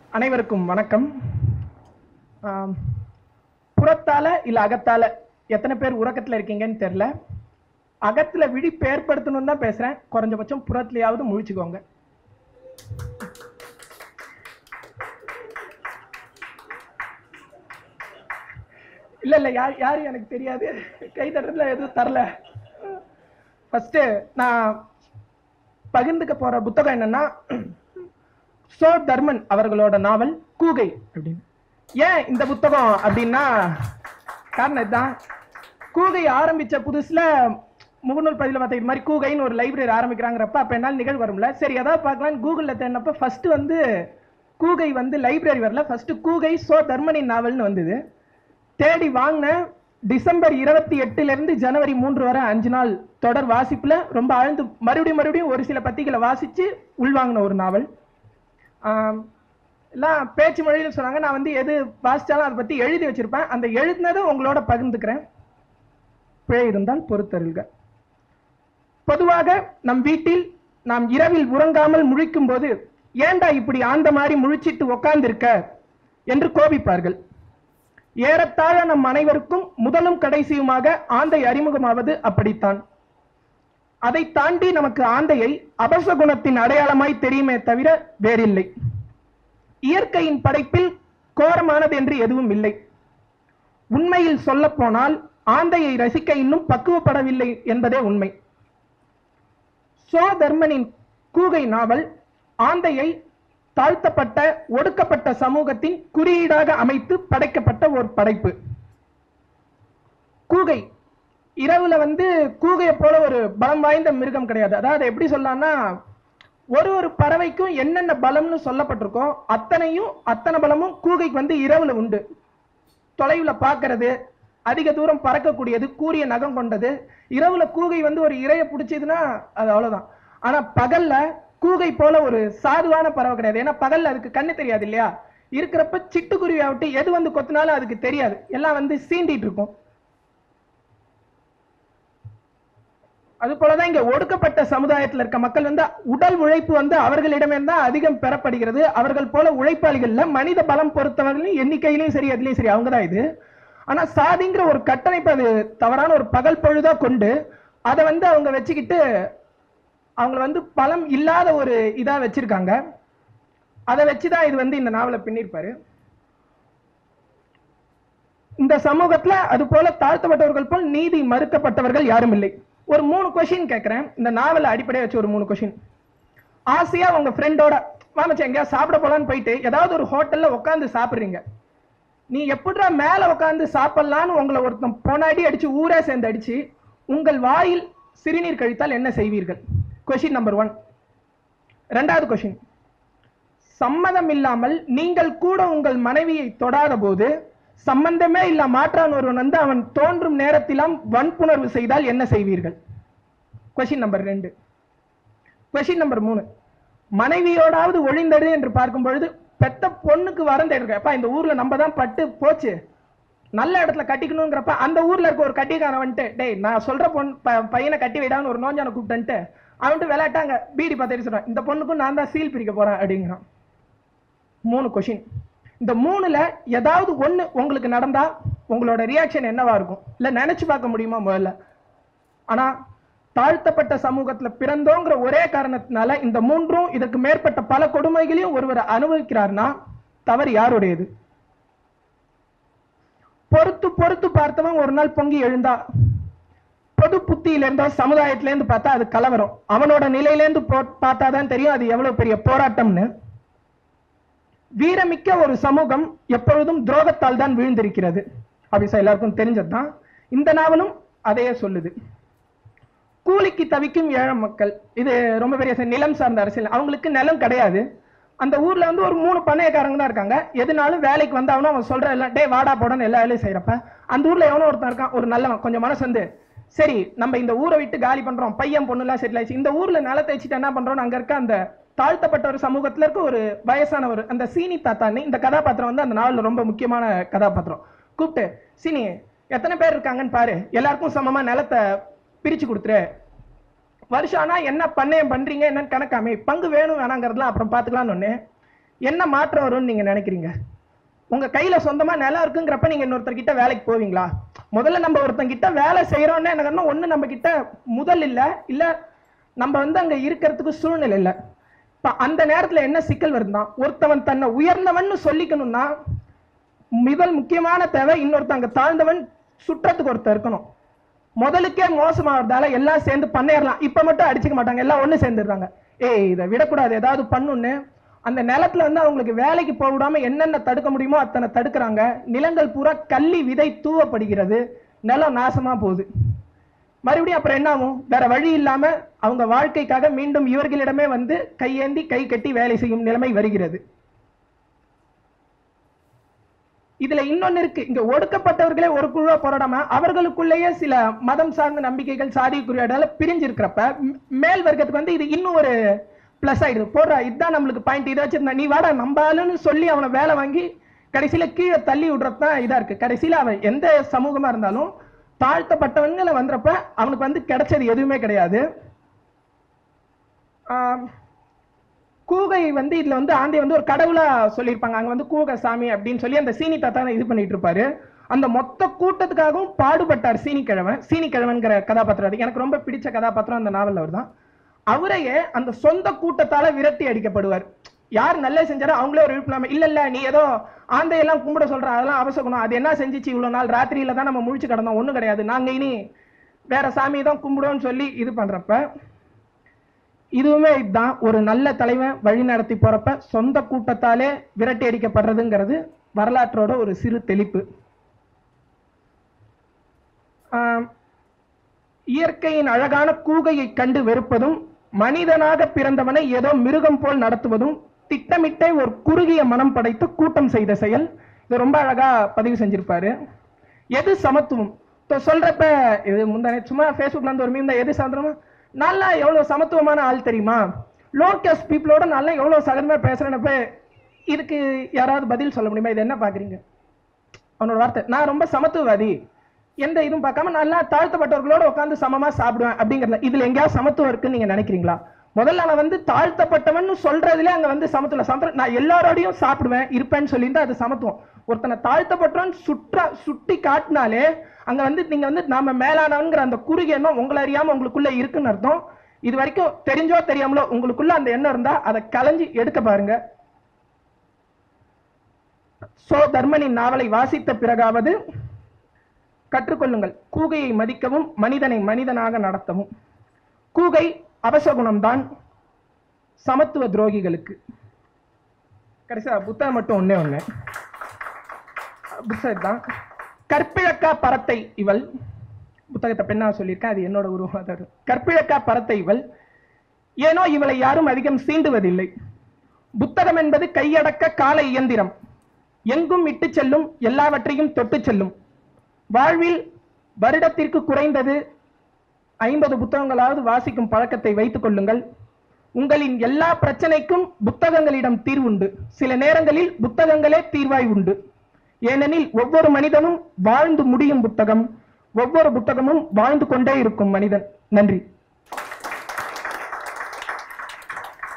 அனைவருக்கும் வணக்கம் ஆம், புறத்தால இல்ல அகத்தால எத்தனை பேர் உறக்கத்துல இருக்கீங்கன்னு தெரியல அகத்துல விழிப்பு ஏற்படுத்தணும் தான் பேசுறேன் குறைஞ்சபட்சம் புறத்துலயாவது முழிச்சுக்கோங்க இல்ல இல்ல யார் யாரு எனக்கு தெரியாது கை தட்டுறதுல எதுவும் தரல ஃபர்ஸ்ட் நான் பகிர்ந்துக்க போற புத்தகம் என்னன்னா சோ தர்மன் அவர்களோட நாவல் கூகை அப்படின்னு ஏன் இந்த புத்தகம் அப்படின்னா காரணம் இதுதான் கூகை ஆரம்பிச்ச புதுசுல முகநூல் பதிவில் பார்த்த இது மாதிரி கூகைன்னு ஒரு லைப்ரரி ஆரம்பிக்கிறாங்கிறப்ப அப்போ என்னால் நிகழ்வு வரும்ல சரி ஏதாவது பார்க்கலாம்னு கூகுளில் தேடினப்ப ஃபர்ஸ்ட் வந்து கூகை வந்து லைப்ரரி வரல ஃபர்ஸ்ட் கூகை சோ தர்மனின் நாவல்னு வந்தது தேடி வாங்கினேன் டிசம்பர் இருபத்தி எட்டுல இருந்து ஜனவரி மூன்று வரை அஞ்சு நாள் தொடர் வாசிப்புல ரொம்ப ஆழ்ந்து மறுபடியும் மறுபடியும் ஒரு சில பத்திகளை வாசிச்சு உள்வாங்கின ஒரு நாவல் ஆம், எல்லாம் பேச்சு மொழியில் சொன்னாங்க நான் வந்து எது வாசிச்சாலும் அதை பத்தி எழுதி வச்சிருப்பேன் அந்த எழுதினதை உங்களோட பகிர்ந்துக்கிறேன் பிழை இருந்தால் பொறுத்தருள்க பொதுவாக நம் வீட்டில் நாம் இரவில் உறங்காமல் முழிக்கும் போது ஏன்டா இப்படி ஆந்த மாதிரி முழிச்சிட்டு உக்காந்துருக்க என்று கோபிப்பார்கள் ஏறத்தாழ நம் அனைவருக்கும் முதலும் கடைசியுமாக ஆந்தை அறிமுகமாவது அப்படித்தான் அதை தாண்டி நமக்கு ஆந்தையை அபசகுணத்தின் அடையாளமாய் தெரியுமே தவிர வேறில்லை இயற்கையின் படைப்பில் கோரமானது என்று எதுவும் இல்லை உண்மையில் சொல்லப்போனால் ஆந்தையை ரசிக்க இன்னும் பக்குவப்படவில்லை என்பதே உண்மை சோ தர்மனின் கூகை நாவல் ஆந்தையை தாழ்த்தப்பட்ட ஒடுக்கப்பட்ட சமூகத்தின் குறியீடாக அமைத்து படைக்கப்பட்ட ஒரு படைப்பு கூகை இரவுல வந்து கூகையை போல ஒரு பலம் வாய்ந்த மிருகம் கிடையாது அதாவது எப்படி சொல்லலாம்னா ஒரு ஒரு பறவைக்கும் என்னென்ன பலம்னு சொல்லப்பட்டிருக்கோ அத்தனையும் அத்தனை பலமும் கூகைக்கு வந்து இரவுல உண்டு தொலைவுல பார்க்கிறது அதிக தூரம் பறக்கக்கூடியது கூரிய நகம் கொண்டது இரவுல கூகை வந்து ஒரு இரையை பிடிச்சதுன்னா அது அவ்வளவுதான் ஆனா பகல்ல கூகை போல ஒரு சாதுவான பறவை கிடையாது ஏன்னா பகல்ல அதுக்கு கண்ணு தெரியாது இல்லையா இருக்கிறப்ப சிட்டுக்குருவியை விட்டு எது வந்து கொத்தினாலும் அதுக்கு தெரியாது எல்லாம் வந்து சீண்டிட்டு இருக்கும் அது போலதான் இங்க ஒடுக்கப்பட்ட சமுதாயத்துல இருக்க மக்கள் வந்து உடல் உழைப்பு வந்து அவர்களிடமே தான் அதிகம் பெறப்படுகிறது அவர்கள் போல உழைப்பாளிகள்ல மனித பலம் பொறுத்தவர்களும் எண்ணிக்கையிலையும் சரி அதுலயும் சரி அவங்கதான் இது ஆனா சாதிங்கிற ஒரு கட்டமைப்பு அது தவறான ஒரு பகல் பொழுதா கொண்டு அதை வந்து அவங்க வச்சுக்கிட்டு அவங்கள வந்து பலம் இல்லாத ஒரு இதா வச்சிருக்காங்க அதை வச்சுதான் இது வந்து இந்த நாவலை பின்னிருப்பாரு இந்த சமூகத்துல அது போல தாழ்த்தப்பட்டவர்கள் போல் நீதி மறுக்கப்பட்டவர்கள் யாரும் இல்லை ஒரு மூணு கொஷின் கேட்கிறேன் இந்த நாவலை அடிப்படையா வச்சு ஒரு மூணு கொஷின் ஆசையா உங்க ஃப்ரெண்டோட மாமச்சு எங்கேயா சாப்பிட போலான்னு போயிட்டு ஏதாவது ஒரு ஹோட்டல்ல உட்காந்து சாப்பிடுறீங்க நீ எப்படிடா மேல உட்காந்து சாப்பிடலான்னு உங்களை ஒருத்தன் பொனாடி அடிச்சு ஊரே சேர்ந்து அடிச்சு உங்கள் வாயில் சிறுநீர் கழித்தால் என்ன செய்வீர்கள் கொஷின் நம்பர் ஒன் ரெண்டாவது கொஷின் சம்மதம் இல்லாமல் நீங்கள் கூட உங்கள் மனைவியை தொடாத போது சம்பந்தமே இல்ல மாற்றான் ஒருவன் வந்து அவன் தோன்றும் நேரத்திலாம் வன்புணர்வு செய்தால் என்ன செய்வீர்கள் கொஷின் நம்பர் ரெண்டு கொஷின் நம்பர் மூணு மனைவியோடாவது ஒழிந்தது என்று பார்க்கும் பொழுது பெத்த பொண்ணுக்கு வரம் தேடுறேன் அப்பா இந்த ஊர்ல நம்ம தான் பட்டு போச்சு நல்ல இடத்துல கட்டிக்கணுங்கிறப்ப அந்த ஊர்ல இருக்க ஒரு கட்டிக்காரன் வந்துட்டு டேய் நான் சொல்ற பொண்ணு ப- பையனை கட்டி விடான்னு ஒரு நோஞ்சான கூப்பிட்டு அவன்ட்டு விளையாட்டாங்க பீடி பார்த்துட்டு சொல்றான் இந்த பொண்ணுக்கும் நான் தான் சீல் பிரிக்க போறேன் அப்படிங்கிறான் மூணு கொஷின் இந்த மூணுல ஏதாவது ஒண்ணு உங்களுக்கு நடந்தா உங்களோட ரியாக்ஷன் என்னவா இருக்கும் இல்ல நினைச்சு பார்க்க முடியுமா முதல்ல ஆனா தாழ்த்தப்பட்ட சமூகத்துல பிறந்தோங்கிற ஒரே காரணத்தினால இந்த மூன்றும் இதற்கு மேற்பட்ட பல கொடுமைகளையும் ஒருவர் அனுபவிக்கிறார்னா தவறு யாருடையது பொறுத்து பொறுத்து பார்த்தவன் ஒரு நாள் பொங்கி எழுந்தா பொது புத்தியில இருந்தோ சமுதாயத்துல இருந்து பார்த்தா அது கலவரம் அவனோட நிலையில இருந்து போ- பார்த்தாதான் தெரியும் அது எவ்வளவு பெரிய போராட்டம்னு வீரமிக்க ஒரு சமூகம் எப்பொழுதும் துரோகத்தால் தான் வீழ்ந்திருக்கிறது அப்படிசா எல்லாருக்கும் தெரிஞ்சதுதான் இந்த நாவலும் அதையே சொல்லுது கூலிக்கு தவிக்கும் ஏழை மக்கள் இது ரொம்ப பெரிய ச- நிலம் சார்ந்த அரசியல் அவங்களுக்கு நிலம் கிடையாது அந்த ஊர்ல வந்து ஒரு மூணு பண்ணையக்காரங்க தான் இருக்காங்க எதுனாலும் வேலைக்கு வந்தாவனும் அவன் சொல்ற எல்லாம் டே வாடா போடன்னு எல்லா வேலையும் செய்யறப்ப அந்த ஊர்ல எவனோ ஒருத்தன் இருக்கான் ஒரு நல்லவன் கொஞ்சம் மனசு வந்து சரி நம்ம இந்த ஊரை விட்டு காலி பண்றோம் பையன் பொண்ணுலாம் செட்டில் ஆயிடுச்சு இந்த ஊர்ல நிலத்தை வச்சுட்டு என்ன பண்றோம் அங்க இருக்க அந்த தாழ்த்தப்பட்ட ஒரு சமூகத்துல இருக்க ஒரு வயசானவர் அந்த சீனி தாத்தான்னு இந்த கதாபாத்திரம் வந்து அந்த நாவல்ல ரொம்ப முக்கியமான கதாபாத்திரம் கூப்பிட்டு சீனி எத்தனை பேர் இருக்காங்கன்னு பாரு எல்லாருக்கும் சமமா நிலத்தை பிரிச்சு கொடுத்துரு வருஷம் ஆனா என்ன பண்ணையம் பண்றீங்க என்னன்னு கணக்காமே பங்கு வேணும் வேணாங்கிறதுலாம் அப்புறம் பார்த்துக்கலாம்னு ஒண்ணு என்ன மாற்றம் வரும்னு நீங்க நினைக்கிறீங்க உங்க கையில சொந்தமா நிலம் இருக்குங்கிறப்ப நீங்க இன்னொருத்தர் கிட்ட வேலைக்கு போவீங்களா முதல்ல நம்ம ஒருத்தன் கிட்ட வேலை செய்யறோம்னு என்ன ஒண்ணு நம்ம கிட்ட முதல் இல்ல இல்ல நம்ம வந்து அங்க இருக்கிறதுக்கு சூழ்நிலை இல்ல இப்ப அந்த நேரத்துல என்ன சிக்கல் வருதுன்னா ஒருத்தவன் தன்னை உயர்ந்தவன் சொல்லிக்கணும்னா முதல் முக்கியமான தேவை இன்னொருத்தன் அங்க தாழ்ந்தவன் சுற்றத்துக்கு ஒருத்தர் இருக்கணும் முதலுக்கே மோசமாகிறதால எல்லாம் சேர்ந்து பண்ணிடலாம் இப்ப மட்டும் அடிச்சுக்க மாட்டாங்க எல்லாம் ஒண்ணு சேர்ந்துடுறாங்க ஏய் இதை விடக்கூடாது ஏதாவது பண்ணுன்னு அந்த நிலத்துல வந்து அவங்களுக்கு வேலைக்கு போக விடாம என்னென்ன தடுக்க முடியுமோ அத்தனை தடுக்கிறாங்க நிலங்கள் பூரா கள்ளி விதை தூவப்படுகிறது நிலம் நாசமா போகுது மறுபடியும் அப்புறம் என்ன ஆகும் வேற வழி இல்லாம அவங்க வாழ்க்கைக்காக மீண்டும் இவர்களிடமே வந்து கையேந்தி கை கட்டி வேலை செய்யும் நிலைமை வருகிறது இதுல இன்னொன்னு இருக்கு இங்க ஒடுக்கப்பட்டவர்களே ஒரு குழுவா போராடாம அவர்களுக்குள்ளேயே சில மதம் சார்ந்த நம்பிக்கைகள் சாதி குறியீடால பிரிஞ்சு இருக்கிறப்ப ம்- மேல் வர்க்கத்துக்கு வந்து இது இன்னும் ஒரு பிளஸ் ஆயிடுது போடுறா இதுதான் நம்மளுக்கு பாயிண்ட் இதை வச்சிருந்தா நீ வாடா நம்பாலுன்னு சொல்லி அவனை வேலை வாங்கி கடைசியில கீழே தள்ளி விடுறது தான் இதா இருக்கு கடைசியில அவன் எந்த சமூகமா இருந்தாலும் தாழ்த்தப்பட்டவங்களை வந்துறப்ப அவனுக்கு வந்து கிடைச்சது எதுவுமே கிடையாது ஆம், கூகை வந்து இதுல வந்து ஆந்தை வந்து ஒரு கடவுளா சொல்லியிருப்பாங்க அங்க வந்து கூக சாமி அப்படின்னு சொல்லி அந்த சீனி தாத்தா இது பண்ணிட்டு இருப்பாரு அந்த மொத்த கூட்டத்துக்காகவும் பாடுபட்டார் சீனி கிழவன் சீனி கிழவன்கிற கதாபாத்திரம் அது எனக்கு ரொம்ப பிடிச்ச கதாபாத்திரம் அந்த நாவல்ல அவர் தான் அவரையே அந்த சொந்த கூட்டத்தால விரட்டி அடிக்கப்படுவார் யார் நல்ல செஞ்சாரோ அவங்களே ஒரு விழிப்புணர்வு இல்ல இல்ல நீ ஏதோ ஆந்தையெல்லாம் கும்பிட சொல்ற அதெல்லாம் அவசகுணம் அது என்ன செஞ்சுச்சு இவ்வளவு நாள் ராத்திரியில தான் நம்ம முழிச்சு கிடந்தோம் ஒண்ணும் கிடையாது நாங்க இனி வேற சாமியை தான் கும்பிடுவோம்னு சொல்லி இது பண்றப்ப இதுவுமே இதுதான் ஒரு நல்ல தலைவன் வழி நடத்தி போறப்ப சொந்த கூட்டத்தாலே விரட்டி அடிக்கப்படுறதுங்கிறது வரலாற்றோட ஒரு சிறு தெளிப்பு ஆம், இயற்கையின் அழகான கூகையை கண்டு வெறுப்பதும் மனிதனாக பிறந்தவனை ஏதோ மிருகம் போல் நடத்துவதும் திட்டமிட்டே ஒரு குறுகிய மனம் படைத்து கூட்டம் செய்த செயல் இது ரொம்ப அழகா பதிவு செஞ்சிருப்பாரு எது சமத்துவம் இப்போ சொல்றப்ப இது முந்தானே சும்மா ஃபேஸ்புக்ல இருந்து ஒரு மீன் எது சாயந்தரமா நல்லா எவ்வளவு சமத்துவமான ஆள் தெரியுமா லோ கேஸ்ட் பீப்புளோட நல்லா எவ்வளவு சகஜமா பேசுறேன்னப்ப இதுக்கு யாராவது பதில் சொல்ல முடியுமா இது என்ன பாக்குறீங்க அவனோட வார்த்தை நான் ரொம்ப சமத்துவவாதி எந்த இதுவும் பார்க்காம நல்லா தாழ்த்தப்பட்டவர்களோட உட்காந்து சமமா சாப்பிடுவேன் அப்படிங்கறதுல இதுல எங்கேயாவது சமத்துவம் இருக்குன்னு நீங்க நினைக்கிறீங்களா முதல்ல நான் வந்து தாழ்த்தப்பட்டவன் சொல்றதுல அங்க வந்து சமத்துவம் இல்ல. சமத்துவம் நான் எல்லாரோடையும் சாப்பிடுவேன் இருப்பேன்னு சொல்லியிருந்தா அது சமத்துவம் ஒருத்தனை தாழ்த்தப்பட்டவன் சுற்றா சுட்டி காட்டினாலே அங்க வந்து நீங்க வந்து நாம மேலானவன்கிற அந்த குறுகிய எண்ணம் உங்களை அறியாம உங்களுக்குள்ள இருக்குன்னு அர்த்தம் இது வரைக்கும் தெரிஞ்சோ தெரியாமலோ உங்களுக்குள்ள அந்த எண்ணம் இருந்தா அதை களைஞ்சு எடுக்க பாருங்க சோ தர்மனின் நாவலை வாசித்த பிறகாவது கற்றுக்கொள்ளுங்கள் கூகையை மதிக்கவும் மனிதனை மனிதனாக நடத்தவும் கூகை அவசகுணம்தான் சமத்துவ துரோகிகளுக்கு கடைசியா புத்தகம் மட்டும் ஒண்ணே ஒண்ணு புத்தகம் தான் கற்பிழக்கா பரத்தை இவள் புத்தகத்தை பெண்ணா சொல்லியிருக்கேன் அது என்னோட உருவம் அது கற்பிழக்கா பரத்தை இவள் ஏனோ இவளை யாரும் அதிகம் சீண்டுவதில்லை புத்தகம் என்பது கையடக்க கால இயந்திரம் எங்கும் இட்டு செல்லும் எல்லாவற்றையும் தொட்டு செல்லும் வாழ்வில் வருடத்திற்கு குறைந்தது ஐம்பது புத்தகங்களாவது வாசிக்கும் பழக்கத்தை வைத்துக் கொள்ளுங்கள் உங்களின் எல்லா பிரச்சனைக்கும் புத்தகங்களிடம் தீர்வுண்டு சில நேரங்களில் புத்தகங்களே தீர்வாய் உண்டு ஏனெனில் ஒவ்வொரு மனிதனும் வாழ்ந்து முடியும் புத்தகம் ஒவ்வொரு புத்தகமும் வாழ்ந்து கொண்டே இருக்கும் மனிதன் நன்றி